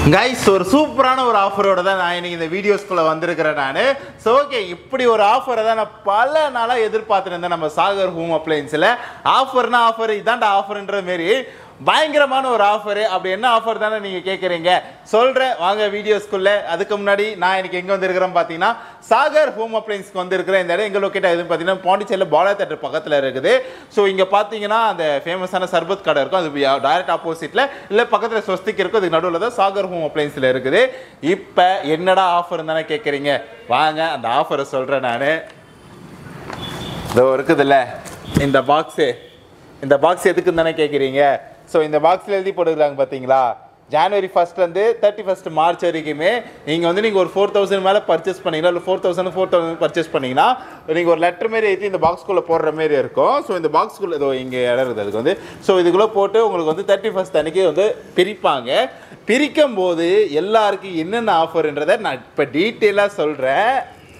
guys ஒரு சூப்பரான ஒரு ஆஃபரோட தான் நான் இன்னைக்கு இந்த வீடியோஸ்குள்ள வந்திருக்கிறேன் நான் ஸோ ஓகே இப்படி ஒரு ஆஃபரை தான் நான் பல நாளாக எதிர்பார்த்துட்டு இருந்தேன் நம்ம சாகர் ஹோம் அப்ளைன்ஸில் ஆஃபர்னா ஆஃபர் இதான்டா ஆஃபர்ன்ற மாரி பயங்கரமான ஒரு ஆஃபர் அப்படி என்ன ஆஃபர் தானே நீங்கள் கேட்குறீங்க சொல்கிறேன் வாங்க வீடியோஸ்குள்ள அதுக்கு முன்னாடி நான் இன்னைக்கு எங்கே வந்திருக்கிறேன் பார்த்தீங்கன்னா சாகர் ஹோம் அப்ளைன்ஸ்க்கு வந்திருக்கிறேன் இந்த இடம் எங்கே லொக்கேட் ஆகுதுன்னு பார்த்தீங்கன்னா பாண்டிச்சேரியில் பாலா தேட்டர் பக்கத்தில் இருக்குது ஸோ இங்கே பார்த்தீங்கன்னா அந்த ஃபேமஸான சர்பத் கடை இருக்கும் அது டைரக்ட் ஆப்போசிட்டில் இல்லை பக்கத்தில் ஸ்வஸ்திக் இருக்கும் அதுக்கு நடுவில் தான் சாகர் ஹோம் அப்ளைன்ஸில் இருக்குது இப்போ என்னடா ஆஃபர் தானே கேட்குறீங்க வாங்க அந்த ஆஃபரை சொல்கிறேன் நான் இதோ இருக்குதுல்ல இந்த பாக்ஸு இந்த பாக்ஸ் எதுக்குன்னு தானே கேட்குறீங்க ஸோ இந்த பாக்ஸில் எழுதி போட்டுருக்காங்க பார்த்தீங்களா ஜனவரி ஃபஸ்ட்லேருந்து தேர்ட்டி ஃபஸ்ட் மார்ச் வரைக்குமே நீங்கள் வந்து நீங்கள் ஒரு ஃபோர் தௌசண்ட் மேலே பர்ச்சேஸ் பண்ணீங்கன்னா இல்லை four thousand four thousand purchase பண்ணீங்கன்னா நீங்கள் ஒரு லெட்டர் மாரி எழுதி இந்த பாக்ஸ்குள்ளே போடுற மாரி இருக்கும் ஸோ இந்த பாக்ஸ்குள்ளே இதோ இங்கே இடம் இருக்குது அதுக்கு வந்து ஸோ இதுக்குள்ளே போட்டு உங்களுக்கு வந்து தேர்ட்டி ஃபஸ்ட் அன்னைக்கு வந்து பிரிப்பாங்க பிரிக்கும் போது எல்லாருக்கும் என்னென்ன ஆஃபர்ன்றதை நான் இப்போ டீட்டெயிலாக சொல்கிறேன்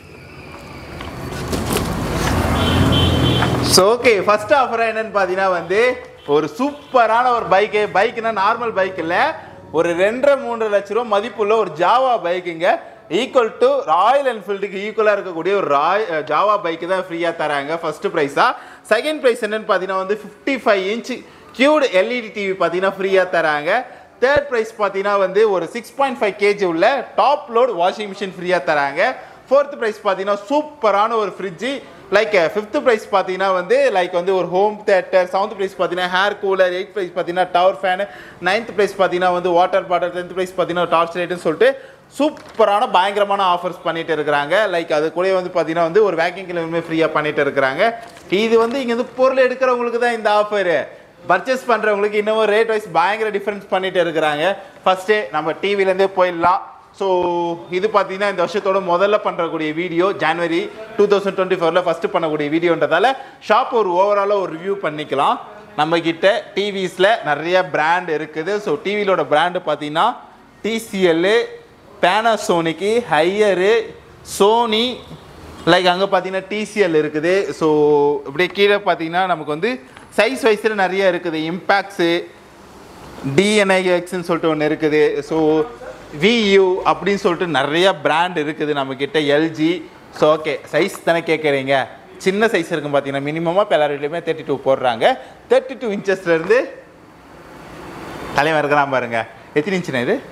ஸோ ஓகே ஃபர்ஸ்ட் ஆஃபர் என்னன்னு பார்த்தீங்கன்னா வந்து ஒரு சூப்பரான ஒரு பைக்கு பைக்குனா நார்மல் பைக் இல்லை ஒரு ரெண்டரை மூன்று லட்ச ரூபா மதிப்புள்ள ஒரு ஜாவா பைக்குங்க ஈக்குவல் டு ராயல் என்ஃபீல்டுக்கு ஈக்குவலாக இருக்கக்கூடிய ஒரு ராய் ஜாவா பைக்கு தான் ஃப்ரீயாக தராங்க ஃபர்ஸ்ட் ப்ரைஸாக செகண்ட் ப்ரைஸ் என்னன்னு பார்த்தீங்கன்னா வந்து fifty five inch QD LED TV பார்த்தீங்கன்னா ஃப்ரீயாக தராங்க தேர்ட் ப்ரைஸ் பார்த்தீங்கன்னா வந்து ஒரு சிக்ஸ் பாயிண்ட் ஃபைவ் கேஜி உள்ள டாப் லோட் வாஷிங் மிஷின் ஃப்ரீயாக தராங்க ஃபோர்த் ப்ரைஸ் பார்த்தீங்கன்னா சூப்பரான ஒரு ஃப்ரிட்ஜு லைக் ஃபிஃப்த் ப்ரைஸ் பார்த்தீங்கன்னா வந்து லைக் வந்து ஒரு ஹோம் தேட்டர் செவன்த் ப்ரைஸ் பார்த்தீங்கன்னா ஹேர் கூலர் எயிட் ப்ரைஸ் பார்த்தீங்கன்னா டவர் ஃபேனு நைன்த் ப்ரைஸ் பார்த்தீங்கன்னா வந்து வாட்டர் பாட்டில் டென்த் ப்ரைஸ் பார்த்தீங்கன்னா டார்ச் லைட்டுன்னு சொல்லிட்டு சூப்பரான பயங்கரமான ஆஃபர்ஸ் பண்ணிட்டு இருக்கிறாங்க லைக் அது கூட வந்து பார்த்தீங்கன்னா வந்து ஒரு வேக்கிங் கிளம்புமே ஃப்ரீயாக பண்ணிட்டு இருக்கிறாங்க இது வந்து இங்கே வந்து பொருள் எடுக்கிறவங்களுக்கு தான் இந்த ஆஃபரு பர்ச்சேஸ் பண்ணுறவங்களுக்கு இன்னமும் ரேட் வைஸ் பயங்கர டிஃப்ரென்ஸ் பண்ணிட்டு இருக்கிறாங்க ஃபஸ்ட்டே நம்ம டிவிலேருந்தே போயிடலாம் ஸோ இது பார்த்தீங்கன்னா இந்த வருஷத்தோட முதல்ல பண்ணுறக்கூடிய வீடியோ ஜனவரி டூ தௌசண்ட் டுவெண்ட்டி ஃபோரில் ஃபஸ்ட்டு பண்ணக்கூடிய வீடியோன்றதால ஷாப் ஒரு ஓவராலாக ஒரு ரிவ்யூ பண்ணிக்கலாம் நம்ம கிட்ட டிவிஸில் நிறைய பிராண்ட் இருக்குது ஸோ டிவிலோட பிராண்டு பார்த்தீங்கன்னா TCL Panasonic Haier Sony like அங்கே பார்த்தீங்கன்னா டிசிஎல் இருக்குது ஸோ இப்படியே கீழே பார்த்தீங்கன்னா நமக்கு வந்து சைஸ் வைஸில் நிறைய இருக்குது இம்பேக்ட்ஸு டிஎன்ஐஎக்ஸ்ன்னு சொல்லிட்டு ஒன்று இருக்குது ஸோ வியூ அப்படின்னு சொல்லிட்டு நிறைய பிராண்ட் இருக்குது நம்மக்கிட்ட எல்ஜி ஸோ ஓகே சைஸ் தானே கேட்குறீங்க சின்ன சைஸ் இருக்கும் பார்த்தீங்கன்னா மினிமமாக இப்போ எல்லார் வீட்லையுமே தேர்ட்டி டூ போடுறாங்க தேர்ட்டி டூ இன்ச்சஸ்லேருந்து தலைவன் இருக்கிறான் பாருங்க எத்தனை இன்ச்சுனா இது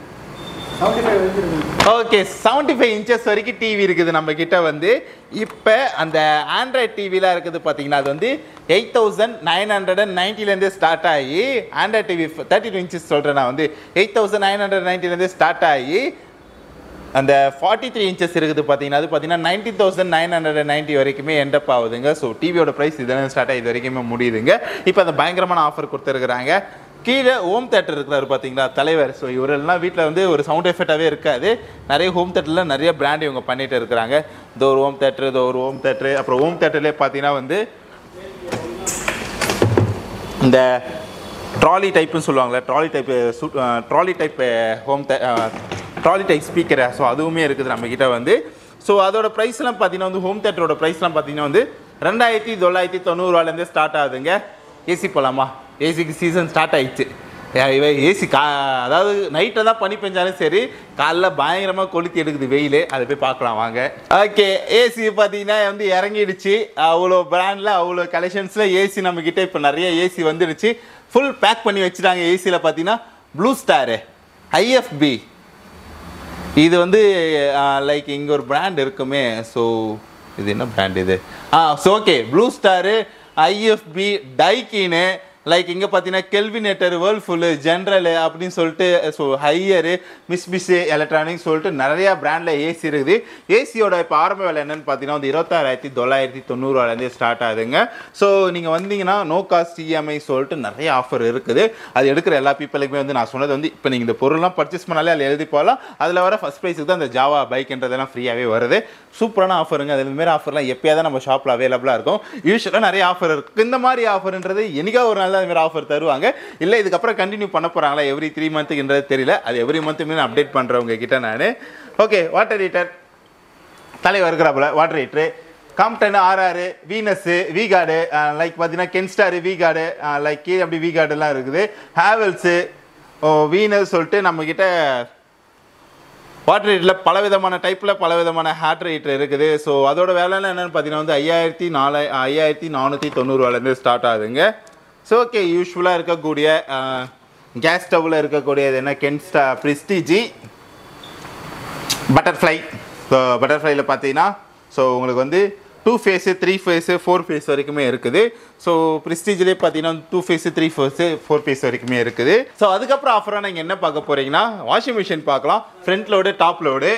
ஓகே செவன்டி ஃபைவ் இன்ச்சஸ் வரைக்கும் டிவி இருக்குது நம்ம கிட்ட வந்து இப்போ அந்த ஆண்ட்ராய்ட் டிவிலாம் இருக்குது பார்த்தீங்கன்னா அது வந்து eight thousand nine hundred and நைன்ட்டிலேருந்தே ஸ்டார்ட் ஆகி Android TV thirty two inches சொல்கிறேன் நான் வந்து எயிட் தௌசண்ட் நைன் ஹண்ட்ரட் நைன்ட்டிலேருந்தே ஸ்டார்ட் ஆகி அந்த ஃபார்ட்டி த்ரீ இன்ச்சஸ் இருக்குது பார்த்தீங்கன்னா அது பார்த்தீங்கன்னா nineteen thousand nine hundred ninety வரைக்குமே எண்டப் ஆகுதுங்க ஸோ டிவியோட ப்ரைஸ் இதெல்லாம் ஸ்டார்ட் ஆகி இது வரைக்குமே முடியுதுங்க இப்போ அந்த பயங்கரமான ஆஃபர் கொடுத்துருக்குறாங்க கீழே ஹோம் தேட்டர் இருக்கிறாரு பார்த்தீங்களா தலைவர் ஸோ இவரெல்லாம் வீட்டில் வந்து ஒரு சவுண்ட் எஃபெக்டாகவே இருக்காது நிறைய ஹோம் தேட்டரில் நிறைய பிராண்ட் இவங்க பண்ணிட்டு இருக்கிறாங்க இதோ ஒரு ஹோம் தேட்டர் இதோ ஒரு ஹோம் தேட்டரு அப்புறம் ஹோம் தேட்டர்லேயே பார்த்தீங்கன்னா வந்து இந்த ட்ராலி டைப்புன்னு சொல்லுவாங்கள்ல trolley type trolley type home trolley type speaker so அதுவுமே இருக்குது நம்மக்கிட்ட வந்து ஸோ அதோட ப்ரைஸ்லாம் பார்த்தீங்கன்னா வந்து ஹோம் தேட்டரோட ப்ரைஸ்லாம் பார்த்தீங்கன்னா வந்து ரெண்டாயிரத்தி தொள்ளாயிரத்தி தொண்ணூறுவாலேருந்தே ஸ்டார்ட் ஆகுதுங்க ஏசி போகலாமா ஏசிக்கு சீசன் ஸ்டார்ட் ஆயிடுச்சு ஏசி கா அதாவது நைட்டில் தான் பனி பெஞ்சாலும் சரி காலைல பயங்கரமாக கொளுத்தி எடுக்குது வெயில் அதை போய் பார்க்கலாம் வாங்க ஓகே ஏசி பார்த்தீங்கன்னா வந்து இறங்கிடுச்சு அவ்வளோ பிராண்டில் அவ்வளோ கலெக்ஷன்ஸில் ஏசி நம்மக்கிட்ட இப்போ நிறைய ஏசி வந்துடுச்சு ஃபுல் பேக் பண்ணி வச்சுட்டாங்க ஏசியில் பார்த்தீங்கன்னா ப்ளூ ஸ்டாரு ஐஎஃப்பி இது வந்து லைக் இங்கே ஒரு பிராண்ட் இருக்குமே ஸோ இது என்ன பிராண்ட் இது ah so okay Blue Star IFB டைக்கின்னு லைக் இங்கே பார்த்தீங்கன்னா கெல்வினேட்டர் வேர்ல்ஃபுல்லு ஜென்ரலு அப்படின்னு சொல்லிட்டு ஸோ ஹையரு மிஸ்பிஸு எலக்ட்ரானிக்ஸ் சொல்லிட்டு நிறைய பிராண்டில் ஏசி இருக்குது ஏசியோட இப்போ ஆரம்ப விலை என்னன்னு பார்த்தீங்கன்னா வந்து இருபத்தாறாயிரத்தி தொள்ளாயிரத்தி தொண்ணூறுவாலேருந்தே ஸ்டார்ட் ஆகுதுங்க ஸோ நீங்கள் வந்தீங்கன்னா நோ காஸ்ட் இஎம்ஐ சொல்லிட்டு நிறைய ஆஃபர் இருக்குது அது எடுக்கிற எல்லா பீப்புளுக்குமே வந்து நான் சொன்னது வந்து இப்போ நீங்கள் இந்த பொருள்லாம் பர்ச்சேஸ் பண்ணாலே அதில் எழுதி போகலாம் அதில் வர ஃபஸ்ட் ப்ரைஸுக்கு தான் அந்த ஜாவா பைக்ன்றதெல்லாம் ஃப்ரீயாகவே வருது சூப்பரான ஆஃபருங்க அது மாதிரி ஆஃபர்லாம் எப்பயாவது நம்ம ஷாப்பில் அவைலபிளாக இருக்கும் யூஸ்வலாக நிறைய ஆஃபர் இருக்குது இந்த மாதிரி ஆஃபர்ன்றது என்னைக்கா ஒரு நாள் தான் அது மாதிரி ஆஃபர் தருவாங்க இல்லை இதுக்கப்புறம் கண்டினியூ பண்ண போகிறாங்களா எவ்ரி த்ரீ மந்த்துக்குன்றது தெரியல அது எவ்ரி மந்த்துமே நான் அப்டேட் பண்ணுறவங்க கிட்ட நான் ஓகே வாட்டர் ஹீட்டர் தலைவர் இருக்கிறாப்புல water heater Crompton RR Venus V Guard like பார்த்தீங்கன்னா கென்ஸ்டாரு விகார்டு லைக் கீழே அப்படி விகார்டுலாம் இருக்குது ஹேவல்ஸு ஓ வீனஸ் சொல்லிட்டு நம்மக்கிட்ட வாட்டர் ஹீட்டரில் பல விதமான டைப்பில் பல விதமான ஹேட் ஹீட்டர் இருக்குது ஸோ அதோட வேலைலாம் என்னென்னு பார்த்தீங்கன்னா வந்து ஐயாயிரத்தி நாலு ஐயாயிரத்தி நானூற்றி தொண்ணூறுவாலேருந்து ஸ்டார்ட் ஆகுதுங்க ஸோ ஓகே யூஸ்ஃபுல்லாக இருக்கக்கூடிய கேஸ் ஸ்டவ்வில் இருக்கக்கூடியது என்ன கென்ஸ்டா ப்ரிஸ்டிஜி பட்டர்ஃப்ளை ஸோ பட்டர்ஃப்ளைல பார்த்தீங்கன்னா ஸோ உங்களுக்கு வந்து two phase three phase four phase வரைக்குமே இருக்குது ஸோ ப்ரிஸ்டீஜ்லேயே பார்த்தீங்கன்னா two phase three phase four phase வரைக்குமே இருக்குது ஸோ அதுக்கப்புறம் ஆஃபராக நீங்கள் என்ன பார்க்க போகிறீங்கன்னா வாஷிங் மிஷின் பார்க்கலாம் front load top load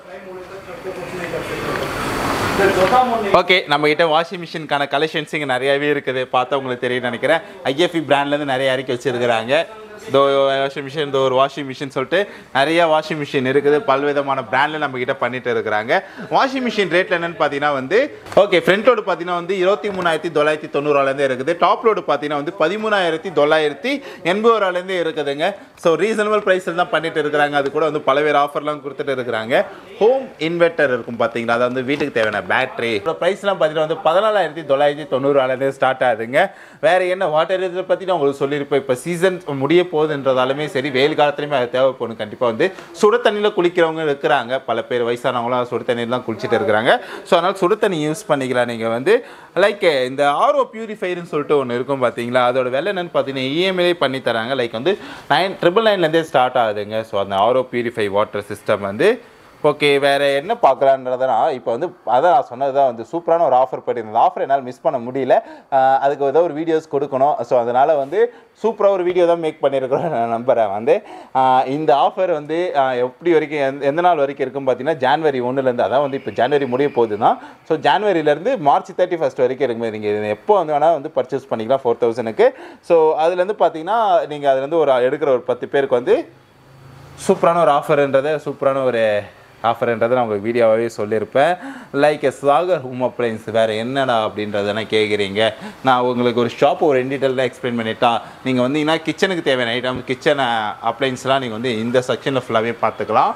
okay நம்ம கிட்ட வாஷிங் மிஷினுக்கான கலெக்ஷன்ஸ் இங்கே நிறையவே இருக்குது பார்த்தா உங்களுக்கு தெரியும் நினைக்கிறேன் ஐஎஃப்இ பிராண்ட்லேருந்து நிறைய இறக்கி வச்சிருக்கிறாங்க இதோ வாஷிங் மிஷின் இந்த ஒரு வாஷிங் மிஷின் சொல்லிட்டு நிறைய வாஷிங் மிஷின் இருக்குது பல்விதமான பிராண்டில் நம்ம கிட்ட பண்ணிட்டு இருக்கிறாங்க வாஷிங் மிஷின் ரேட்ல என்னன்னு பார்த்தீங்கன்னா வந்து ஓகே ஃப்ரண்ட் லோடு பார்த்தீங்கன்னா வந்து இருபத்தி மூணாயிரத்தி தொள்ளாயிரத்தி தொண்ணூறுவாலேருந்து இருக்குது டாப் லோடு பார்த்தீங்கன்னா வந்து பதிமூணாயிரத்தி தொள்ளாயிரத்தி எண்பது ரூபாலேருந்து இருக்குதுங்க ஸோ ரீசனபிள் ப்ரைஸில் தான் பண்ணிட்டு இருக்கிறாங்க அது கூட வந்து பலவேறு ஆஃபர்லாம் கொடுத்துட்டு இருக்கிறாங்க ஹோம் இன்வெர்ட்டர் இருக்கும் பார்த்தீங்களா அது வந்து வீட்டுக்கு தேவையான பேட்டரி ப்ரைஸ்லாம் பார்த்தீங்கன்னா வந்து பதினாலாயிரத்தி தொள்ளாயிரத்தி தொண்ணூறுவாலேருந்து ஸ்டார்ட் ஆகுதுங்க வேற என்ன வாட்டர் இதை பற்றி நான் உங்களுக்கு சொல்லியிருப்பேன் இப்போ சீசன் முடிய போகுதுன்றதாலுமே சரி வெயில் காலத்துலையுமே அது தேவைப்படும் கண்டிப்பாக வந்து சுடு தண்ணியில் குளிக்கிறவங்க இருக்கிறாங்க பல பேர் வயசானவங்களாம் சுடு தண்ணியில் தான் குளிச்சுட்டு இருக்கிறாங்க ஸோ அதனால் சுடு தண்ணி யூஸ் பண்ணிக்கலாம் நீங்கள் வந்து லைக் இந்த ஆர்ஓ பியூரிஃபையர்னு சொல்லிட்டு ஒன்று இருக்கும் பார்த்தீங்களா அதோட விலை என்னன்னு பார்த்தீங்கன்னா இஎம்ஐலே பண்ணி தராங்க லைக் வந்து நைன் ட்ரிபிள் நைன்லேருந்தே ஸ்டார்ட் ஆகுதுங்க ஸோ அந்த ஆர்ஓ பியூரிஃபை வாட்டர் சிஸ்டம் வந்து ஓகே வேறு என்ன பார்க்கலான்றதுனா இப்போ வந்து அதான் நான் சொன்னது தான் வந்து சூப்பரான ஒரு ஆஃபர் போயிட்டு இந்த ஆஃபர் என்னால் மிஸ் பண்ண முடியல ஆஹ் அதுக்கு ஏதோ ஒரு வீடியோஸ் கொடுக்கணும் ஸோ அதனால் வந்து சூப்பராக ஒரு வீடியோ தான் மேக் பண்ணியிருக்கிறோம் நான் நம்புகிறேன் வந்து ஆஹ் இந்த ஆஃபர் வந்து ஆஹ் எப்படி வரைக்கும் எந்த- எந்த நாள் வரைக்கும் இருக்கும் பார்த்தீங்கன்னா ஜான்வரி ஒன்றுலேருந்து அதான் வந்து இப்போ ஜான்வரி முடிய போகுது தான் ஸோ ஜான்வரியிலேருந்து மார்ச் தேர்ட்டி ஃபஸ்ட் வரைக்கும் இருக்கும்போது நீங்கள் இது எப்போ வந்து வேணால் வந்து பர்ச்சேஸ் பண்ணிக்கலாம் ஃபோர் தௌசண்ட்க்கு ஸோ அதுலேருந்து பார்த்தீங்கன்னா நீங்கள் அதுலேருந்து ஒரு எடுக்கிற ஒரு பத்து பேருக்கு வந்து சூப்பரான ஒரு ஆஃபர்ன்றதை சூப்பரான ஒரு ஆஃபர்ன்றதை நான் உங்களுக்கு வீடியோவாகவே சொல்லியிருப்பேன் like a Sagar home appliances வேறு என்னடா அப்படின்றதெல்லாம் கேட்குறீங்க நான் உங்களுக்கு ஒரு ஷாப் ஒரு டீட்டெயிலாக எக்ஸ்பிளைன் பண்ணிட்டா நீங்கள் வந்தீங்கன்னா கிச்சனுக்கு தேவையான ஐட்டம் கிச்சன் அப்ளைன்ஸ்லாம் நீங்கள் வந்து இந்த செக்ஷனில் ஃபுல்லாகவே பார்த்துக்கலாம்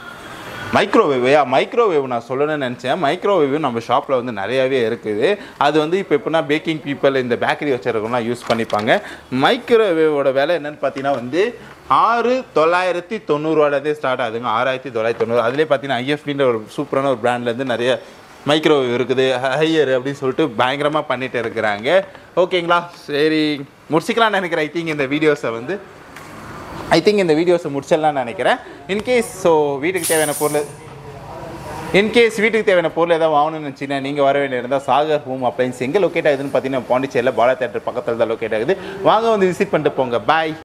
மைக்ரோவேவ் யா மைக்ரோவேவ் நான் சொல்லணும்னு நினச்சேன் மைக்ரோவேவ் நம்ம ஷாப்பில் வந்து நிறையாவே இருக்குது அது வந்து இப்போ எப்படின்னா பேக்கிங் பீப்பிள் இந்த பேக்கரி வச்சிருக்கவங்களாம் யூஸ் பண்ணிப்பாங்க மைக்ரோவேவோட விலை என்னன்னு பார்த்தீங்கன்னா வந்து ஆறு தொள்ளாயிரத்தி தொண்ணூறுவாலேருந்தே ஸ்டார்ட் ஆகுதுங்க ஆறாயிரத்தி தொள்ளாயிரத்தி தொண்ணூறு அதுலேயே பார்த்தீங்கன்னா ஐஎஃபின்ற ஒரு சூப்பரான ஒரு பிராண்ட்லேருந்து நிறைய மைக்ரோவேவ் இருக்குது ஹையர் அப்படின்னு சொல்லிட்டு பயங்கரமாக பண்ணிட்டு இருக்கிறாங்க ஓகேங்களா சரி முடிச்சிக்கலாம்னு நினைக்கிறேன் ஐ திங்க் இந்த வீடியோஸை வந்து ஐ திங்க் இந்த வீடியோஸை முடிச்சிடலாம்னு நினைக்கிறேன் இன்கேஸ் ஸோ வீட்டுக்கு தேவையான பொருள் இன்கேஸ் வீட்டுக்கு தேவையான பொருள் ஏதாவது வாங்கணும்னு நினச்சிங்கன்னா நீங்கள் வர வேண்டிய இருந்தால் சாகர் ஹோம் அப்ளைன்ஸ் எங்கே லொக்கேட் ஆகுதுன்னு பார்த்தீங்கன்னா பாண்டிச்சேரியில் பாலா தேட்டர் பக்கத்தில் தான் லொக்கேட் ஆகுது வாங்க வந்து விசிட் பண்ணிட்டு போங்க பாய்